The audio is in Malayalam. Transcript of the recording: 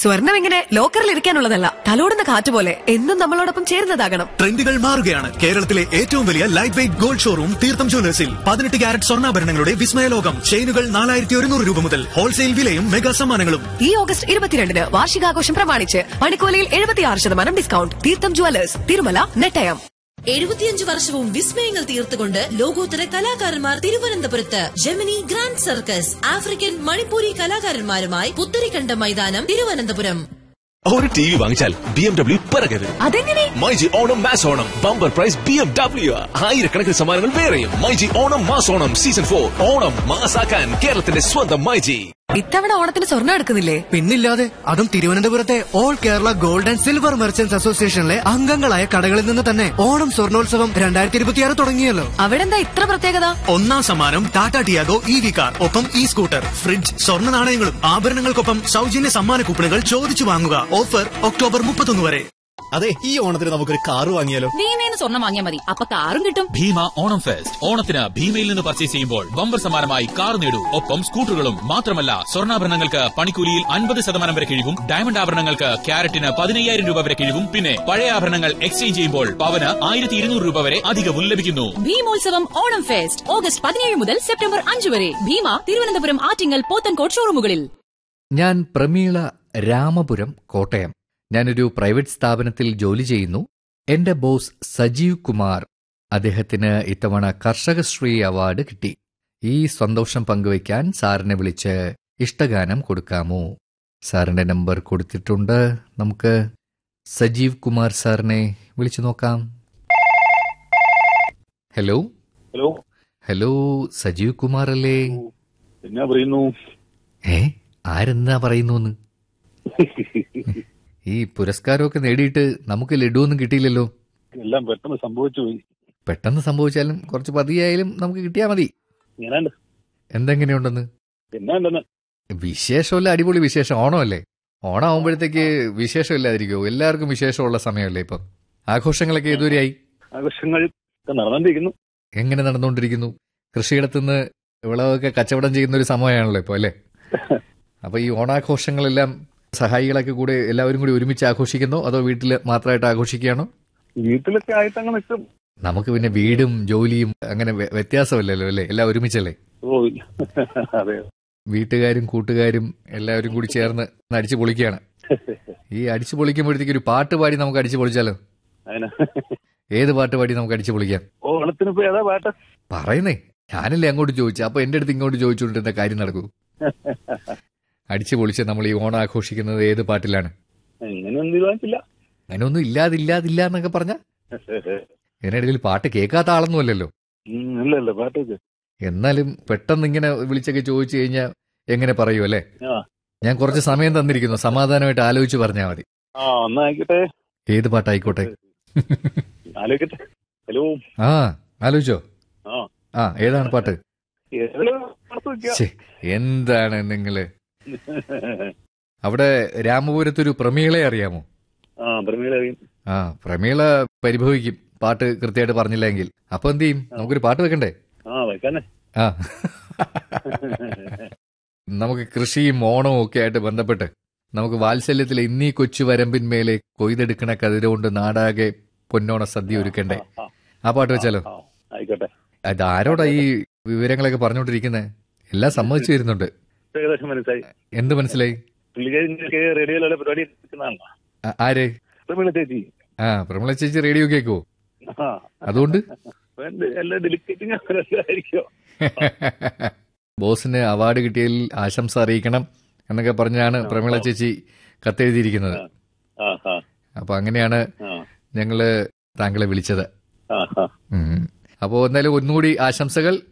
സ്വർണം ഇങ്ങനെ ലോക്കറിൽ ഇരിക്കാനുള്ളതല്ല തലോടുന്ന കാറ്റ് പോലെ എന്നും നമ്മളോടൊപ്പം ചേരുന്നതാകണം ട്രെൻഡുകൾ മാറുകയാണ് കേരളത്തിലെ ഏറ്റവും വലിയ ലൈറ്റ് വെയിറ്റ് ഗോൾഡ് ഷോറൂം തീർത്ഥം ജ്വല്ലേഴ്സിൽ പതിനെട്ട് ക്യാരറ്റ് സ്വർണ്ണാഭരണങ്ങളുടെ വിസ്മയലോകം ചെയിനുകൾ നാലായിരത്തി ഒരുന്നൂറ് രൂപ മുതൽ ഹോൾസെയിൽ വിലയും മെഗാ സമ്മാനങ്ങളും ഈ ഓഗസ്റ്റ് ഇരുപത്തിരണ്ടിന് വാർഷികാഘോഷം പ്രമാണിച്ച് പണിക്കോലയിൽ എഴുപത്തിയാറ് ശതമാനം ഡിസ്കൗണ്ട് തീർത്ഥം ജുവലേഴ്സ് തിരുമല നെട്ടയം എഴുപത്തിയഞ്ച് വർഷവും വിസ്മയങ്ങൾ തീർത്തുകൊണ്ട് ലോകോത്തര കലാകാരന്മാർ തിരുവനന്തപുരത്ത് Gemini grand circus African Manipuri കലാകാരന്മാരുമായി പുത്തരിക്കണ്ട മൈതാനം തിരുവനന്തപുരം ഒരു ടി വി വാങ്ങിച്ചാൽ ബി എം ഡബ്ല്യു പിറകരുത് അതെങ്ങനെ myG Onam mass Onam bumper prize B M W ആയിരക്കണക്കിന് സമ്മാനങ്ങൾ വേറെയും myG Onam mass Onam season for Onam മാസാക്കാൻ കേരളത്തിന്റെ സ്വന്തം മൈജി ഇത്തവണ ഓണത്തിന് സ്വർണ്ണം എടുക്കുന്നില്ലേ പിന്നില്ലാതെ അതും തിരുവനന്തപുരത്തെ all Kerala gold and silver merchants അസോസിയേഷനിലെ അംഗങ്ങളായ കടകളിൽ നിന്ന് തന്നെ ഓണം സ്വർണോത്സവം രണ്ടായിരത്തി ഇരുപത്തിയാറ് തുടങ്ങിയല്ലോ അവിടെ എന്താ ഇത്ര പ്രത്യേകത ഒന്നാം സമ്മാനം Tata Tiago E V car ഒപ്പം ഇ സ്കൂട്ടർ ഫ്രിഡ്ജ് സ്വർണ്ണ നാണയങ്ങളും ആഭരണങ്ങൾക്കൊപ്പം സൗജന്യ സമ്മാന കൂപ്പണുകൾ ചോദിച്ചു വാങ്ങുക ഓഫർ ഒക്ടോബർ മുപ്പത്തൊന്ന് വരെ അതെ ഈ ഓണത്തിന് നമുക്കൊരു കാറ് വാങ്ങിയാലോ ഭീമേന്ന് സ്വർണ്ണം വാങ്ങിയാൽ മതി അപ്പൊ കാറും കിട്ടും ഭീമ ഓണം ഫെസ്റ്റ് ഓണത്തിന് ഭീമയിൽ നിന്ന് പർച്ചേസ് ചെയ്യുമ്പോൾ ബമ്പർ സമ്മാനമായി കാർ നേടൂ ഒപ്പം സ്കൂട്ടറുകളും മാത്രമല്ല സ്വർണ്ണാഭരണങ്ങൾക്ക് പണിക്കൂലിയിൽ അൻപത് ശതമാനം വരെ കിഴിവും ഡയമണ്ട് ആഭരണങ്ങൾക്ക് ക്യാരറ്റിന് പതിനയ്യായിരം രൂപ വരെ കിഴിവും പിന്നെ പഴയ ആഭരണങ്ങൾ എക്സ്ചേഞ്ച് ചെയ്യുമ്പോൾ പവന് ആയിരത്തി ഇരുന്നൂറ് രൂപ വരെ അധികവും ലഭിക്കുന്നു ഭീമോത്സവം ഓണം ഫെസ്റ്റ് ഓഗസ്റ്റ് പതിനേഴ് മുതൽ സെപ്റ്റംബർ അഞ്ച് വരെ ഭീമ തിരുവനന്തപുരം ആറ്റിങ്ങൽ പോത്തൻകോട് ഷോറൂമുകളിൽ ഞാൻ പ്രമീള രാമപുരം കോട്ടയം ഞാനൊരു പ്രൈവറ്റ് സ്ഥാപനത്തിൽ ജോലി ചെയ്യുന്നു എന്റെ ബോസ് സജീവ് കുമാർ അദ്ദേഹത്തിന് ഇത്തവണ കർഷകശ്രീ അവാർഡ് കിട്ടി ഈ സന്തോഷം പങ്കുവയ്ക്കാൻ സാറിനെ വിളിച്ച് ഇഷ്ടഗാനം കൊടുക്കാമോ സാറിന്റെ നമ്പർ കൊടുത്തിട്ടുണ്ട് നമുക്ക് സജീവ് കുമാർ സാറിനെ വിളിച്ചു നോക്കാം hello hello hello Sajeev Kumar അല്ലേ എന്നാ പറയുന്നു ഏ ആരെന്താ പറയുന്നു ഈ പുരസ്കാരമൊക്കെ നേടിയിട്ട് നമുക്ക് ലഡുവൊന്നും കിട്ടിയില്ലല്ലോ എല്ലാം പെട്ടെന്ന് സംഭവിച്ചു പോയി പെട്ടെന്ന് സംഭവിച്ചാലും കുറച്ച് പതിയായാലും നമുക്ക് കിട്ടിയാൽ മതി ഞാനുണ്ട് എന്തെങ്ങനെയുണ്ടെന്ന് എന്നാ ഉണ്ടെന്ന് വിശേഷമല്ല അടിപൊളി വിശേഷം ഓണമല്ലേ ഓണം ആവുമ്പോഴത്തേക്ക് വിശേഷം ഇല്ലാതിരിക്കുമോ എല്ലാവർക്കും വിശേഷമുള്ള സമയമല്ലേ ഇപ്പം ആഘോഷങ്ങളൊക്കെ ഇതുവരെയായി ആഘോഷങ്ങൾ ഒക്കെ നടന്നുകൊണ്ടിരിക്കുന്നു എങ്ങനെ നടന്നുകൊണ്ടിരിക്കുന്നു കൃഷിയിടത്തുനിന്ന് വിളവൊക്കെ കച്ചവടം ചെയ്യുന്ന ഒരു സമയമാണല്ലോ ഇപ്പോൾ അല്ലേ അപ്പൊ ഈ ഓണാഘോഷങ്ങളെല്ലാം സഹായികളൊക്കെ കൂടെ എല്ലാവരും കൂടി ഒരുമിച്ച് ആഘോഷിക്കുന്നോ അതോ വീട്ടിൽ മാത്രമായിട്ട് ആഘോഷിക്കുകയാണോ വീട്ടിലൊക്കെ ആയിട്ട് അങ്ങനെ നിൽക്കും നമുക്ക് പിന്നെ വീടും ജോലിയും അങ്ങനെ വ്യ- വ്യത്യാസമില്ലല്ലോ അല്ലേ എല്ലാം ഒരുമിച്ചല്ലേ ഓ അതെ വീട്ടുകാരും കൂട്ടുകാരും എല്ലാവരും കൂടി ചേർന്ന് ഒന്ന് അടിച്ചു പൊളിക്കുകയാണ് ഈ അടിച്ചു പൊളിക്കുമ്പോഴത്തേക്ക് ഒരു പാട്ട് പാടി നമുക്ക് അടിച്ചു പൊളിച്ചാലോ അതിന് ഏത് പാട്ട് പാടി നമുക്ക് അടിച്ചു പൊളിക്കാം ഓണത്തിന് ഇപ്പൊ ഏതാ പാട്ട് പറയുന്നേ ഞാനല്ലേ അങ്ങോട്ട് ചോദിച്ചു അപ്പൊ എന്റെ അടുത്ത് ഇങ്ങോട്ട് ചോദിച്ചുകൊണ്ടിരുന്ന കാര്യം നടക്കൂ അടിച്ചു പൊളിച്ച് നമ്മൾ ഈ ഓണം ആഘോഷിക്കുന്നത് ഏത് പാട്ടിലാണ് ഇങ്ങനെയൊന്നും തീരുമാനിച്ചില്ല അങ്ങനെ ഒന്നും ഇല്ലാതില്ലാതില്ല എന്നൊക്കെ പറഞ്ഞ ഇതിനിടയിൽ പാട്ട് കേൾക്കാത്ത ആളൊന്നും അല്ലല്ലോ ഉം, ഇല്ല ഇല്ല പാട്ടൊക്കെ എന്നാലും പെട്ടെന്ന് ഇങ്ങനെ വിളിച്ചൊക്കെ ചോദിച്ചു കഴിഞ്ഞാൽ എങ്ങനെ പറയൂ അല്ലേ ആ ഞാൻ കുറച്ച് സമയം തന്നിരിക്കുന്നു സമാധാനമായിട്ട് ആലോചിച്ച് പറഞ്ഞാൽ മതി ആ ഒന്നായിക്കട്ടെ ഏത് പാട്ടായിക്കോട്ടെ ആലോചിക്കട്ടെ ഹലോ ആ ആലോചിച്ചോ ആ ആ ഏതാണ് പാട്ട് ഏതായാലും പാട്ട് വെക്കാം. ഛെ, എന്താണ് നിങ്ങള് അവിടെ രാമപുരത്തൊരു പ്രമീളെ അറിയാമോ ആ പ്രമീള അറിയും ആ പ്രമീള പരിഭവിക്കും പാട്ട് കൃത്യമായിട്ട് പറഞ്ഞില്ലെങ്കിൽ അപ്പൊ എന്ത് ചെയ്യും നമുക്കൊരു പാട്ട് വെക്കണ്ടേ ആ വെക്കാനെ ആ നമുക്ക് കൃഷിയും ഓണവും ഒക്കെ ആയിട്ട് ബന്ധപ്പെട്ട് നമുക്ക് വാത്സല്യത്തിൽ ഇന്നീ കൊച്ചു വരമ്പിന്മേലെ കൊയ്തെടുക്കണ കതിരുകൊണ്ട് നാടാകെ പൊന്നോണ സദ്യ ഒരുക്കണ്ടേ ആ പാട്ട് വെച്ചാലോ ആ ആയിക്കോട്ടെ അത് ആരോടാ ഈ വിവരങ്ങളൊക്കെ പറഞ്ഞുകൊണ്ടിരിക്കുന്നത് എല്ലാം സമ്മതിച്ചു വരുന്നുണ്ട് ഏകദേശം മനസ്സിലായി എന്ത് മനസ്സിലായി പുള്ളിക്കാരി റേഡിയോയിലുള്ള പരിപാടി എടുക്കുന്നതാണോ ആ- ആര് പ്രമീള ചേച്ചി ആ പ്രമള ചേച്ചി റേഡിയോ കേൾക്കുവോ ആ അതുകൊണ്ട് വേണ്ട എല്ലാ ഡെലിക്കേറ്റിംഗ് ആയിരിക്കും ബോസിന് അവാർഡ് കിട്ടിയതിൽ ആശംസ അറിയിക്കണം എന്നൊക്കെ പറഞ്ഞാണ് പ്രമീള ചേച്ചി കത്തെഴുതിയിരിക്കുന്നത് ആ ആ അപ്പൊ അങ്ങനെയാണ് ആ ഞങ്ങള് താങ്കളെ വിളിച്ചത് ആ ആ ഉം. അപ്പോ എന്തായാലും ഒന്നുകൂടി ആശംസകൾ